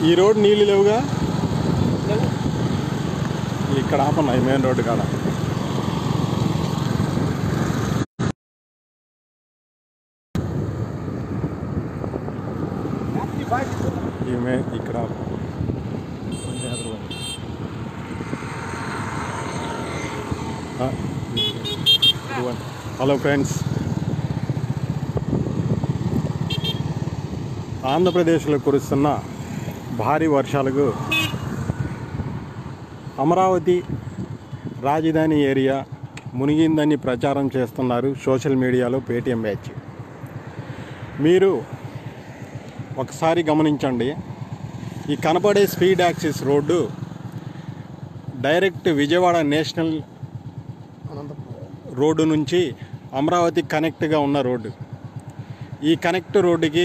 ఈ రోడ్ నీళ్ళు లేవుగా ఇక్కడ ఆపన్నాయి మెయిన్ రోడ్డు కాడ ఈ మెయిన్ ఇక్కడ ఆపు. కొంచెం ఎదురుగా. ఆ, ఇదిగోండి. హలో ఫ్రెండ్స్ ఆంధ్రప్రదేశ్లో కురుస్తున్న భారీ వర్షాలకు అమరావతి రాజధాని ఏరియా మునిగిందని ప్రచారం చేస్తున్నారు సోషల్ మీడియాలో పేటీఎం బ్యాచ్ మీరు ఒకసారి గమనించండి ఈ కనపడే speed axis road direct Vijayawada national road నుంచి అమరావతి కనెక్ట్గా ఉన్న రోడ్డు ఈ కనెక్ట్ రోడ్డుకి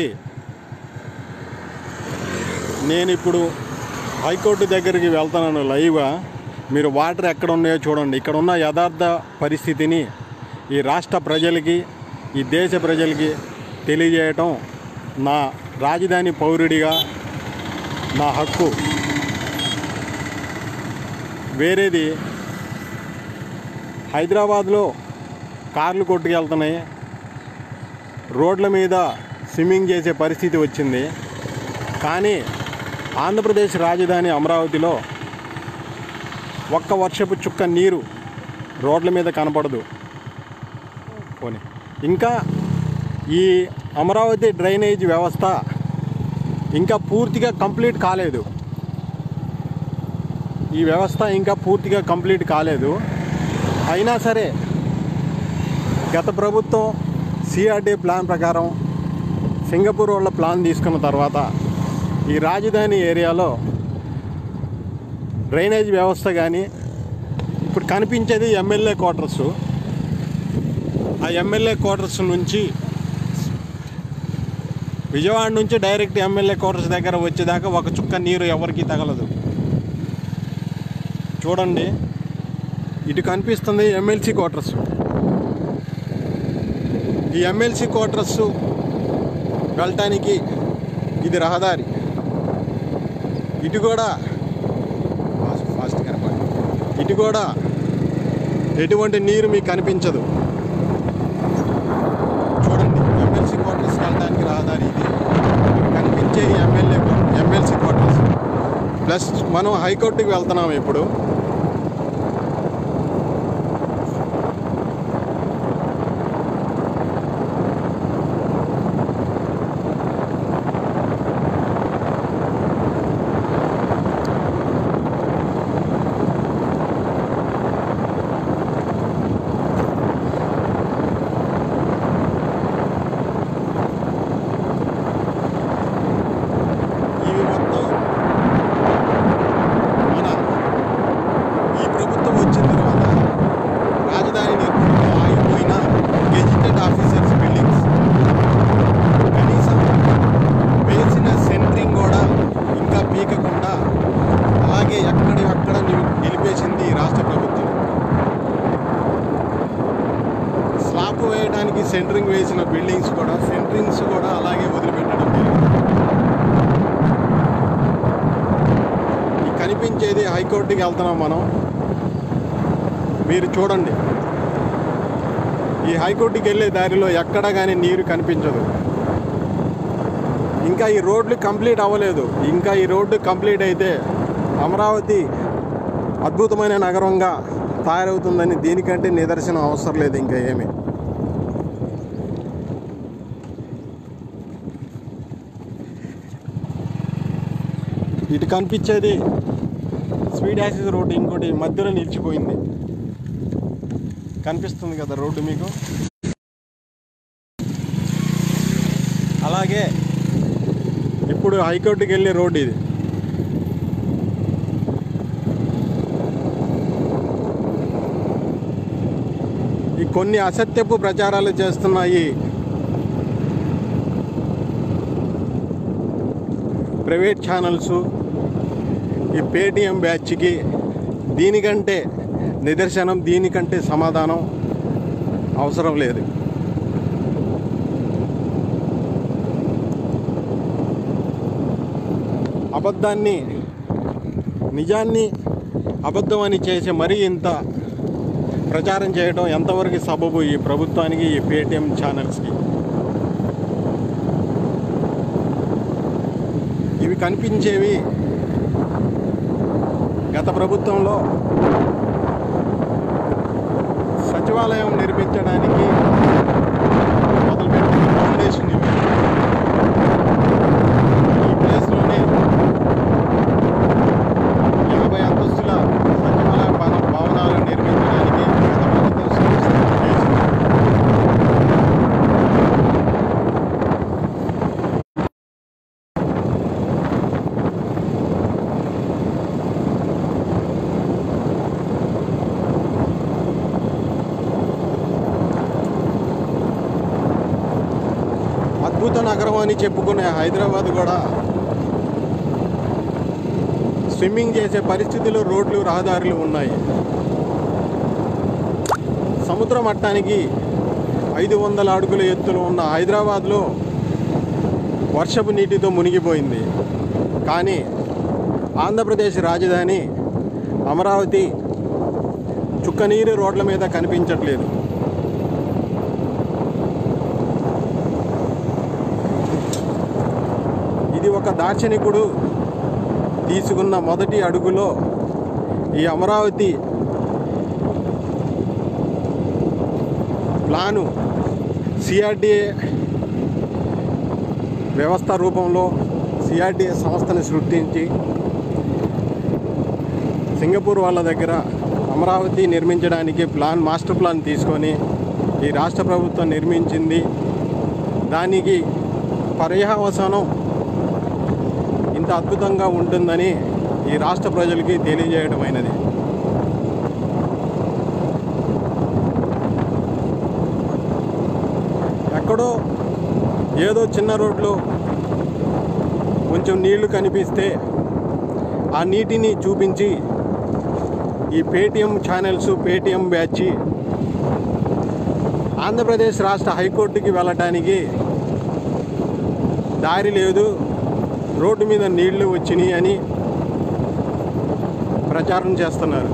నేను ఇప్పుడు హైకోర్టు దగ్గరికి వెళ్తున్నాను లైవ్గా మీరు వాటర్ ఎక్కడ ఉన్నాయో చూడండి ఇక్కడ ఉన్న యథార్థ పరిస్థితిని ఈ రాష్ట్ర ప్రజలకి ఈ దేశ ప్రజలకి తెలియజేయటం నా రాజధాని పౌరుడిగా నా హక్కు వేరేది హైదరాబాద్లో కార్లు కొట్టుకెళ్తున్నాయి రోడ్ల మీద స్విమ్మింగ్ చేసే పరిస్థితి వచ్చింది కానీ ఆంధ్రప్రదేశ్ రాజధాని అమరావతిలో ఒక్క వర్షపు చుక్క నీరు రోడ్ల మీద కనపడదు పోనీ ఇంకా ఈ అమరావతి డ్రైనేజ్ వ్యవస్థ ఇంకా పూర్తిగా కంప్లీట్ కాలేదు ఈ వ్యవస్థ ఇంకా పూర్తిగా కంప్లీట్ కాలేదు అయినా సరే గత ప్రభుత్వం సిఆర్డీ ప్లాన్ ప్రకారం సింగపూర్ వాళ్ళ ప్లాన్ తీసుకున్న తర్వాత ఈ రాజధాని ఏరియాలో డ్రైనేజ్ వ్యవస్థ కానీ ఇప్పుడు కనిపించేది ఎమ్మెల్యే క్వార్టర్స్ ఆ ఎమ్మెల్యే క్వార్టర్స్ నుంచి విజయవాడ నుంచి డైరెక్ట్ ఎమ్మెల్యే క్వార్టర్స్ దగ్గర వచ్చేదాకా ఒక చుక్క నీరు ఎవరికి తగలదు చూడండి ఇటు కనిపిస్తుంది ఎమ్మెల్సీ క్వార్టర్స్ ఈ ఎమ్మెల్సీ క్వార్టర్స్ వెళ్ళటానికి ఇది రహదారి ఇటు కూడా ఫాస్ట్ ఫాస్ట్ కనపడి ఇటు కూడా ఎటువంటి నీరు మీకు కనిపించదు చూడండి ఎమ్మెల్సీ క్వార్టర్స్ వెళ్ళడానికి రహదారి ఇది కనిపించే ఈ ఎమ్మెల్యే ఎమ్మెల్సీ క్వార్టర్స్ ప్లస్ మనం హైకోర్టుకి వెళ్తున్నాం ఇప్పుడు ఇవి మొత్తం మన ఈ ప్రభుత్వం వచ్చిన తర్వాత రాజధాని నిర్మాణంలో ఆగిపోయిన గెజిటెడ్ ఆఫీసర్స్ బిల్డింగ్స్ కనీసం వేసిన సెంట్రింగ్ కూడా ఇంకా పీకకుండా అలాగే ఎక్కడి ఎక్కడ నిలి- నిలిపేసింది ఈ రాష్ట్ర ప్రభుత్వం స్లాబ్ వేయడానికి సెంట్రింగ్ వేసిన బిల్డింగ్స్ కూడా సెంట్రింగ్స్ కూడా అలాగే వదిలిపెట్టడం జరిగింది ఈ కనిపించేది హైకోర్టుకి వెళ్తున్నాం మనం మీరు చూడండి ఈ హైకోర్టుకి వెళ్ళే దారిలో ఎక్కడ కానీ నీరు కనిపించదు ఇంకా ఈ రోడ్లు కంప్లీట్ అవ్వలేదు ఇంకా ఈ రోడ్డు కంప్లీట్ అయితే అమరావతి అద్భుతమైన నగరంగా తయారవుతుందని దీనికంటే నిదర్శనం అవసరం లేదు ఇంకా ఏమీ ఇటు కనిపించేది స్పీడ్ యాక్సిస్ రోడ్డు ఇంకోటి మధ్యలో నిలిచిపోయింది కనిపిస్తుంది కదా రోడ్డు మీకు అలాగే ఇప్పుడు హైకోర్టుకి వెళ్ళే రోడ్డు ఇది ఈ కొన్ని అసత్యపు ప్రచారాలు చేస్తున్నాయి ప్రైవేట్ ఛానల్స్ ఈ పేటిఎం బ్యాచ్కి దీనికంటే నిదర్శనం దీనికంటే సమాధానం అవసరం లేదు అబద్ధాన్ని నిజాన్ని అబద్ధం అని చేసి మరీ ఇంత ప్రచారం చేయడం ఎంతవరకు సబబు ఈ ప్రభుత్వానికి ఈ పేటిఎం ఛానల్స్కి ఇవి కనిపించేవి గత ప్రభుత్వంలో సచివాలయం నిర్మించడానికి మొదలుపెట్టిన ఫౌండేషన్ ఇవి ఈ ప్లేస్లోనే యాభై అంతస్తుల సచివాలయ భవన భవనాలు నిర్మించడానికి గత ప్రభుత్వం సంస్థ చేసింది అద్భుత నగరం అని చెప్పుకునే హైదరాబాద్ కూడా స్విమ్మింగ్ చేసే పరిస్థితిలో రోడ్లు రహదారులు ఉన్నాయి సముద్ర మట్టానికి ఐదు వందల అడుగుల ఎత్తులో ఉన్న హైదరాబాద్లో వర్షపు నీటితో మునిగిపోయింది కానీ ఆంధ్రప్రదేశ్ రాజధాని అమరావతి చుక్కనీరు రోడ్ల మీద కనిపించట్లేదు ఇది ఒక దార్శనికుడు తీసుకున్న మొదటి అడుగులో ఈ అమరావతి ప్లాను సిఆర్డిఏ వ్యవస్థ రూపంలో సిఆర్డిఏ సంస్థని సృష్టించి సింగపూర్ వాళ్ళ దగ్గర అమరావతి నిర్మించడానికి ప్లాన్ మాస్టర్ ప్లాన్ తీసుకొని ఈ రాష్ట్ర ప్రభుత్వం నిర్మించింది దానికి పర్యవసానం ఇంత అద్భుతంగా ఉంటుందని ఈ రాష్ట్ర ప్రజలకి తెలియజేయడమైనది ఎక్కడో ఏదో చిన్న రోడ్లో కొంచెం నీళ్లు కనిపిస్తే ఆ నీటిని చూపించి ఈ Paytm channels Paytm batch Andhra Pradesh రాష్ట్ర హైకోర్టుకి వెళ్ళటానికి దారి లేదు రోడ్డు మీద నీళ్లు వచ్చినాయి అని ప్రచారం చేస్తున్నారు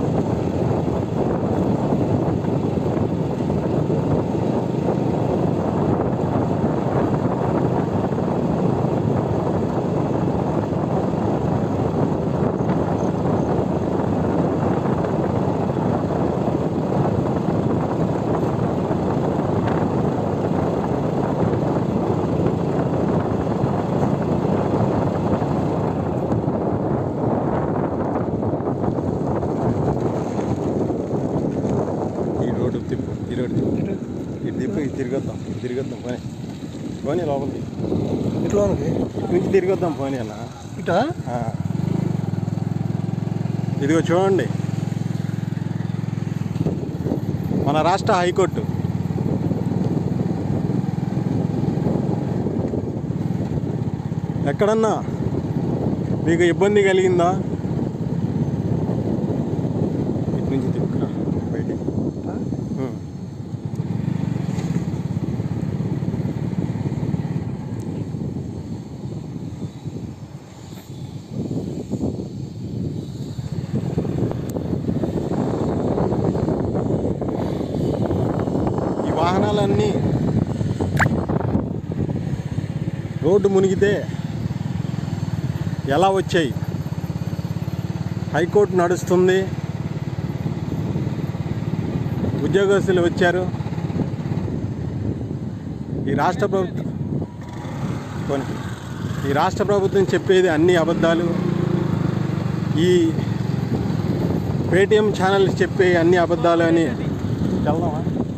ఈ రోడ్డు తిప్పు ఈ రోడ్డు తిప్పు ఇటు తిప్పు ఇది తిరిగొద్దాం ఇది తిరిగొద్దాం పోనీ పోనీ లోపలికి ఇట్లా ఉంది ఇటు నుంచి తిరిగొద్దాం పోనీ అన్న ఇటా ఆ. ఇదిగో చూడండి మన రాష్ట్ర హైకోర్టు ఎక్కడన్నా మీకు ఇబ్బంది కలిగిందా ఇటు నుంచి తిప్పుకురా బయటికి ఉం. ఈ వాహనాలన్నీ రోడ్డు మునిగితే ఎలా వచ్చాయి హైకోర్టు నడుస్తుంది ఉద్యోగస్తులు వచ్చారు ఈ రాష్ట్ర ప్రభుత్వం పోనీ. ఈ రాష్ట్ర ప్రభుత్వం చెప్పేది అన్ని అబద్ధాలు ఈ పేటిఎం ఛానల్స్ చెప్పే అన్ని అబద్ధాలు అని వెళ్దామా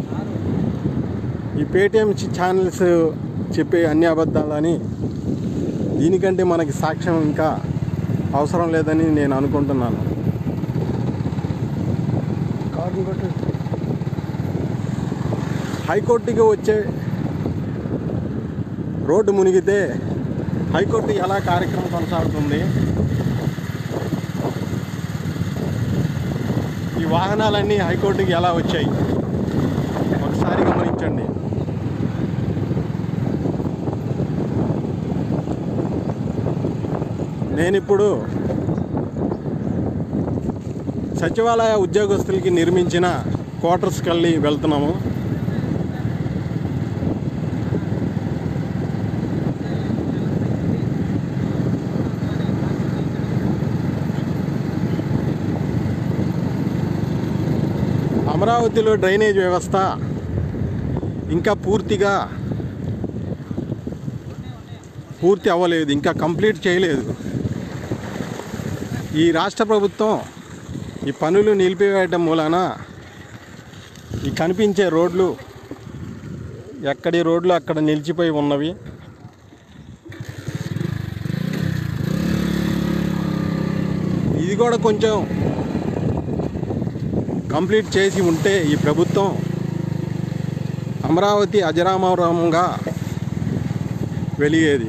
ఈ పేటిఎం ఛ- ఛానల్స్ చెప్పే అన్ని అబద్ధాలని దీనికంటే మనకి సాక్ష్యం ఇంకా అవసరం లేదని నేను అనుకుంటున్నాను కార్డు కొట్టు హైకోర్టుకి వచ్చే రోడ్డు మునిగితే హైకోర్టు ఎలా కార్యక్రమం కొనసాగుతుంది ఈ వాహనాలన్నీ హైకోర్టుకి ఎలా వచ్చాయి ఒకసారి గమనించండి నేను ఇప్పుడు సచివాలయ ఉద్యోగస్తులకి నిర్మించిన క్వార్టర్స్కి వెళ్ళి వెళ్తున్నాము అమరావతిలో డ్రైనేజ్ వ్యవస్థ ఇంకా పూర్తిగా పూర్తి అవ్వలేదు ఇంకా కంప్లీట్ చేయలేదు ఈ రాష్ట్ర ప్రభుత్వం ఈ పనులు నిలిపివేయడం మూలాన ఈ కనిపించే రోడ్లు ఎక్కడి రోడ్లు అక్కడ నిలిచిపోయి ఉన్నవి ఇది కూడా కొంచెం కంప్లీట్ చేసి ఉంటే ఈ ప్రభుత్వం అమరావతి అజరామరంగా వెలిగేది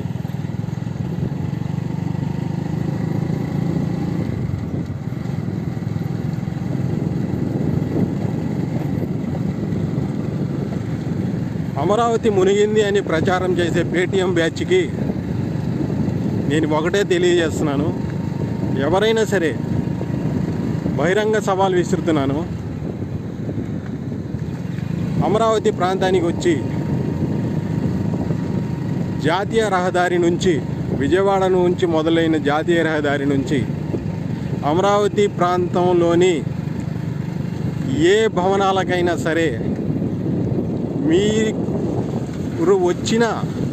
అమరావతి మునిగింది అని ప్రచారం చేసే పేటీఎం బ్యాచ్కి నేను ఒకటే తెలియజేస్తున్నాను ఎవరైనా సరే బహిరంగ సవాల్ విసురుతున్నాను అమరావతి ప్రాంతానికి వచ్చి జాతీయ రహదారి నుంచి విజయవాడ నుంచి మొదలైన జాతీయ రహదారి నుంచి అమరావతి ప్రాంతంలోని ఏ భవనాలకైనా సరే మీరు వచ్చిన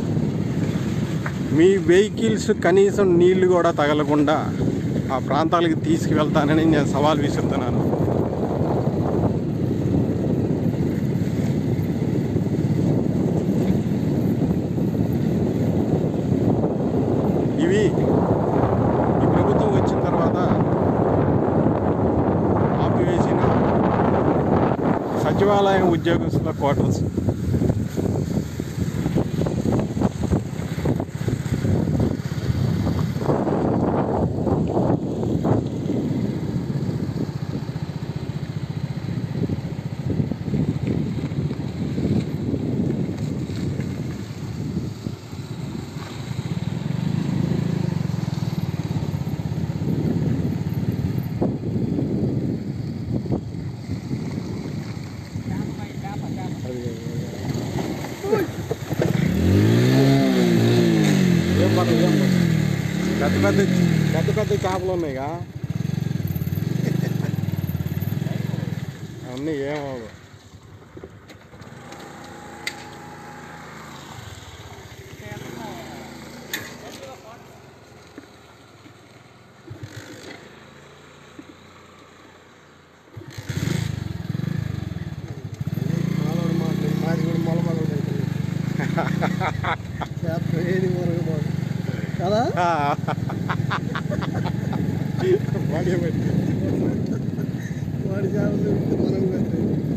మీ వెహికల్స్ కనీసం నీళ్లు కూడా తగలకుండా ఆ ప్రాంతాలకు తీసుకువెళ్తానని నేను సవాల్ విసురుతున్నాను ఇవి ఈ ప్రభుత్వం వచ్చిన తర్వాత ఆపివేసిన సచివాలయం ఉద్యోగస్తుల క్వార్టర్స్ ఏం పడదు ఏం పడదు పెద్ద పెద్ద పెద్ద పెద్ద చేపలు ఉన్నాయిగా అన్నీ ఏమవు మాలోడు మాట్లాడి మాది కూడా మొల మొల చేత ఏది వరకు బాగు కదా బాడీ పెట్టి వాడి చేపలు మనం పెట్టాలి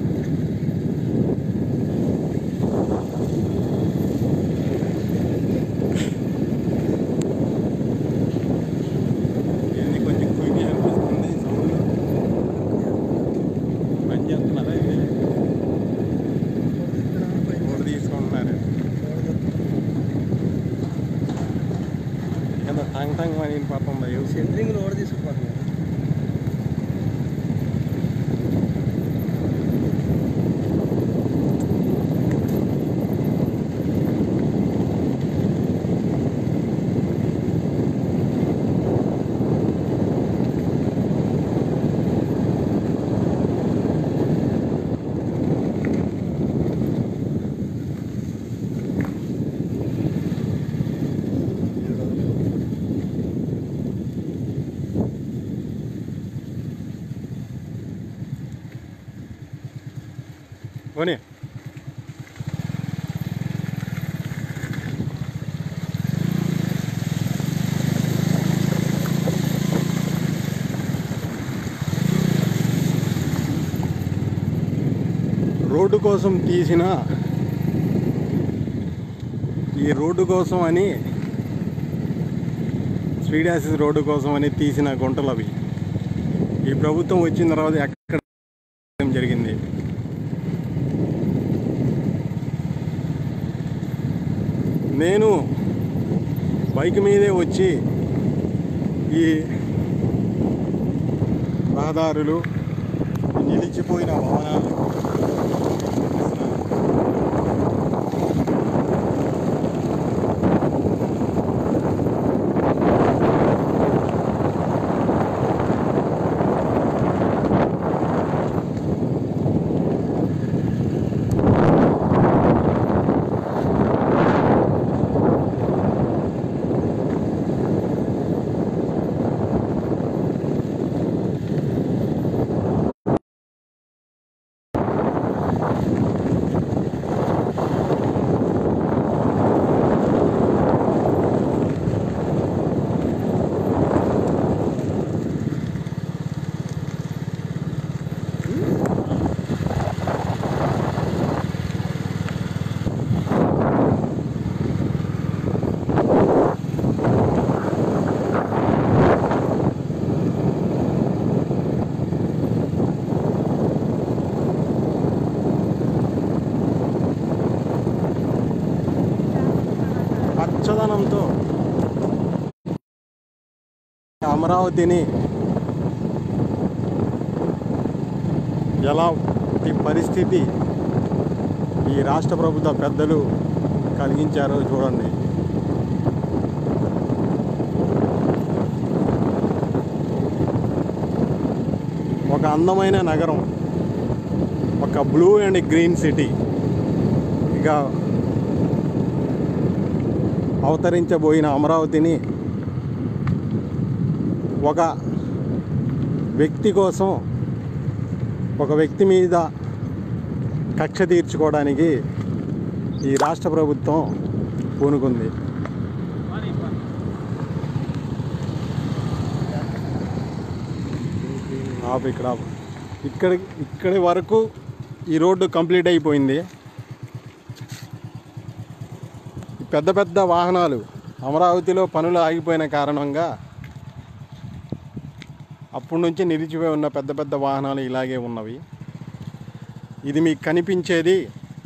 ఇది కొంచెం కుయ్యి అనిపిస్తుంది సౌండ్ పని చేస్తున్నారా ఇది ఊరు తీసుకుంటున్నారు ఏదో టంగ్ టంగ్ అని పాపం యూస్ సెంటరింగ్ లోడ్ తీసుకుపోతున్నాను పోనీ రోడ్డు కోసం తీసిన ఈ రోడ్డు కోసం అని స్పీడ్ యాసిస్ రోడ్డు కోసం అని తీసిన గుంటలు అవి ఈ ప్రభుత్వం వచ్చిన తర్వాత ఎక్కడ జరిగింది నేను బైక్ మీదే వచ్చి ఈ రహదారులు ఈ నిలిచిపోయిన వాహనాలు పచ్చదనంతో అమరావతిని ఎలా ఈ పరిస్థితి ఈ రాష్ట్ర ప్రభుత్వ పెద్దలు కలిగించారో చూడండి ఒక అందమైన నగరం ఒక బ్లూ అండ్ గ్రీన్ సిటీ ఇక అవతరించబోయిన అమరావతిని ఒక వ్యక్తి కోసం ఒక వ్యక్తి మీద కక్ష తీర్చుకోవడానికి ఈ రాష్ట్ర ప్రభుత్వం పూనుకుంది ఆపు ఇక్కడ ఆపు. ఇక్కడ ఇక్కడి వరకు ఈ రోడ్డు కంప్లీట్ అయిపోయింది ఈ పెద్ద పెద్ద వాహనాలు అమరావతిలో పనులు ఆగిపోయిన కారణంగా అప్పటి నుంచి నిలిచిపోయి ఉన్న పెద్ద పెద్ద వాహనాలు ఇలాగే ఉన్నవి ఇది మీకు కనిపించేది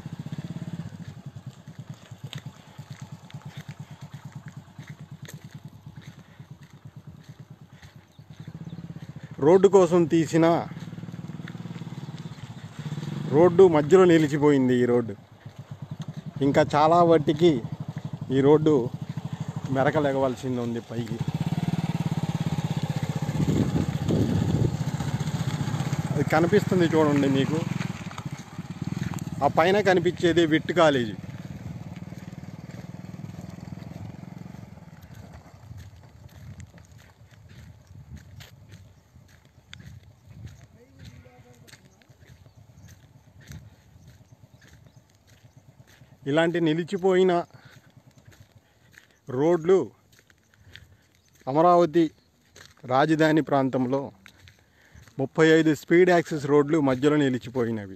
రోడ్డు కోసం తీసిన రోడ్డు మధ్యలో నిలిచిపోయింది ఈ రోడ్డు ఇంకా చాలా వాటికి ఈ రోడ్డు మెరకలెగవలసింది ఉంది పైకి అది కనిపిస్తుంది చూడండి మీకు ఆ పైన కనిపించేది విట్ కాలేజీ ఇలాంటి నిలిచిపోయిన రోడ్లు అమరావతి రాజధాని ప్రాంతంలో ముప్పై ఐదు స్పీడ్ యాక్సెస్ రోడ్లు మధ్యలో నిలిచిపోయినవి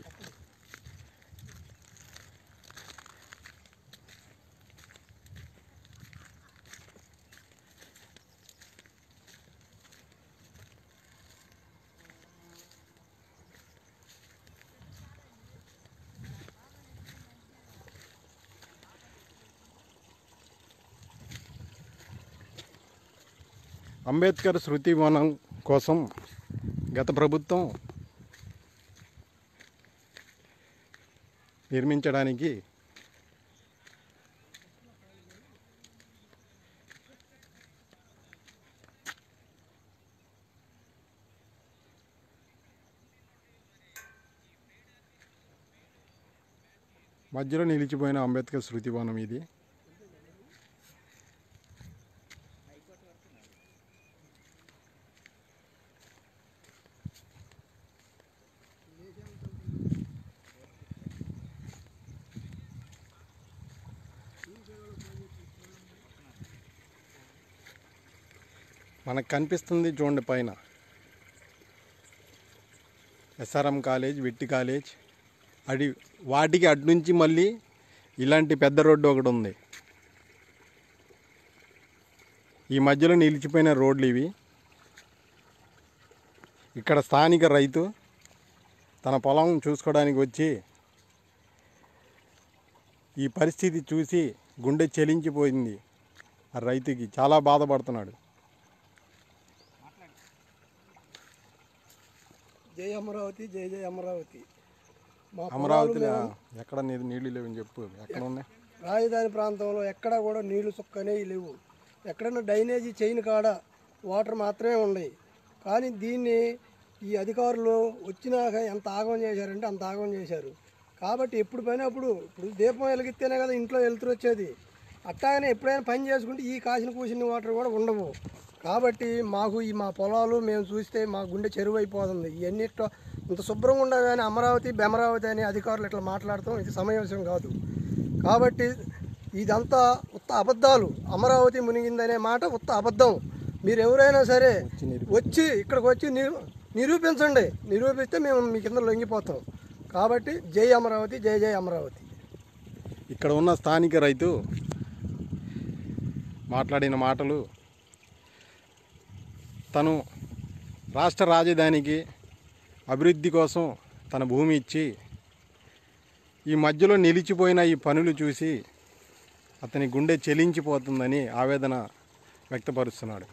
అంబేద్కర్ శృతి వనం కోసం గత ప్రభుత్వం నిర్మించడానికి మధ్యలో నిలిచిపోయిన అంబేద్కర్ శృతి వనం ఇది మనకు కనిపిస్తుంది చూడండి పైన ఎస్ఆర్ఎం కాలేజ్ వెట్టి కాలేజ్ అడి వాటికి అటు నుంచి మళ్ళీ ఇలాంటి పెద్ద రోడ్డు ఒకటి ఉంది ఈ మధ్యలో నిలిచిపోయిన రోడ్లు ఇవి ఇక్కడ స్థానిక రైతు తన పొలం చూసుకోవడానికి వచ్చి ఈ పరిస్థితి చూసి గుండె చెలించిపోయింది ఆ రైతుకి చాలా బాధపడుతున్నాడు జై అమరావతి జై జై అమరావతి మా అమరావతి పొలాలు ఎక్కడ నీది నీళ్ళు లేవని చెప్పు ఎక్కడ ఉన్నాయి రాజధాని ప్రాంతంలో ఎక్కడా కూడా నీళ్లు సుక్కనే లేవు ఎక్కడైనా డ్రైనేజీ చైన్ కాడ వాటర్ మాత్రమే ఉన్నాయి కానీ దీన్ని ఈ అధికారులు వచ్చినాక ఎంత ఆగం చేశారంటే అంత ఆగం చేశారు కాబట్టి ఎప్పుడు పైన అప్పుడు ఇప్పుడు దీపం వెలిగిస్తేనే కదా ఇంట్లో వెళ్తురు వచ్చేది అట్లాగనే ఎప్పుడైనా పని చేసుకుంటే ఈ కాసిన కూసిన వాటర్ కూడా ఉండవు కాబట్టి మాకు ఈ మా పొలాలు మేము చూస్తే మా గుండె చెరువు అయిపోతుంది ఇవన్నీ ఇట్లా ఇంత శుభ్రంగా ఉండదు కానీ అమరావతి బెమరావతి అని అధికారులు ఇట్లా మాట్లాడతాం ఇది సమంజసం కాదు కాబట్టి ఇదంతా ఉత్త అబద్ధాలు అమరావతి మునిగిందనే మాట ఉత్త అబద్ధం మీరు ఎవరైనా సరే వచ్చి ఇక్కడికి వచ్చి నిరూ నిరూపించండి నిరూపిస్తే మేము మీ కింద లొంగిపోతాం కాబట్టి జై అమరావతి జై జై అమరావతి ఇక్కడ ఉన్న స్థానిక రైతు మాట్లాడిన మాటలు తను రాష్ట్ర రాజధానికి అభివృద్ధి కోసం తన భూమి ఇచ్చి ఈ మధ్యలో నిలిచిపోయిన ఈ పనులు చూసి అతని గుండె చెలించిపోతుందని ఆవేదన వ్యక్తపరుస్తున్నాడు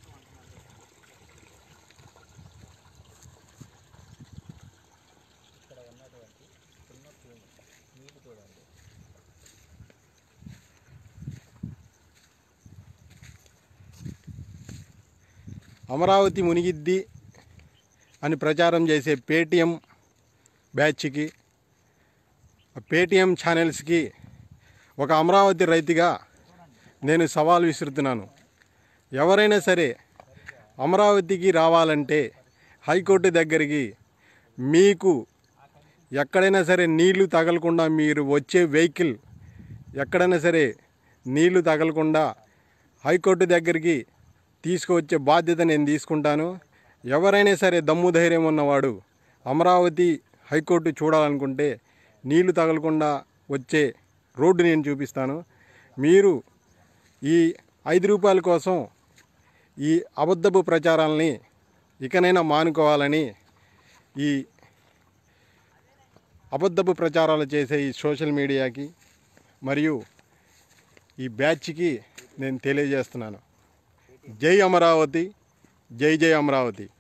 అమరావతి మునిగిద్ది అని ప్రచారం చేసే పేటీఎం బ్యాచ్కి ఆ పేటీఎం ఛానల్స్కి ఒక అమరావతి రైతుగా నేను సవాల్ విసురుతున్నాను ఎవరైనా సరే అమరావతికి రావాలంటే హైకోర్టు దగ్గరికి మీకు ఎక్కడైనా సరే నీళ్లు తగలకుండా మీరు వచ్చే వెహికల్ ఎక్కడైనా సరే నీళ్లు తగలకుండా హైకోర్టు దగ్గరికి తీసుకువచ్చే బాధ్యత నేను తీసుకుంటాను ఎవరైనా సరే దమ్ము ధైర్యం ఉన్నవాడు అమరావతి హైకోర్టు చూడాలనుకుంటే నీళ్లు తగలకుండా వచ్చే రోడ్డు నేను చూపిస్తాను మీరు ఈ ఐదు రూపాయల కోసం ఈ అబద్ధపు ప్రచారాలని ఇకనైనా మానుకోవాలని ఈ అబద్ధపు ప్రచారాలు చేసే ఈ సోషల్ మీడియాకి మరియు ఈ బ్యాచ్కి నేను తెలియజేస్తున్నాను జై అమరావతి జై జై అమరావతి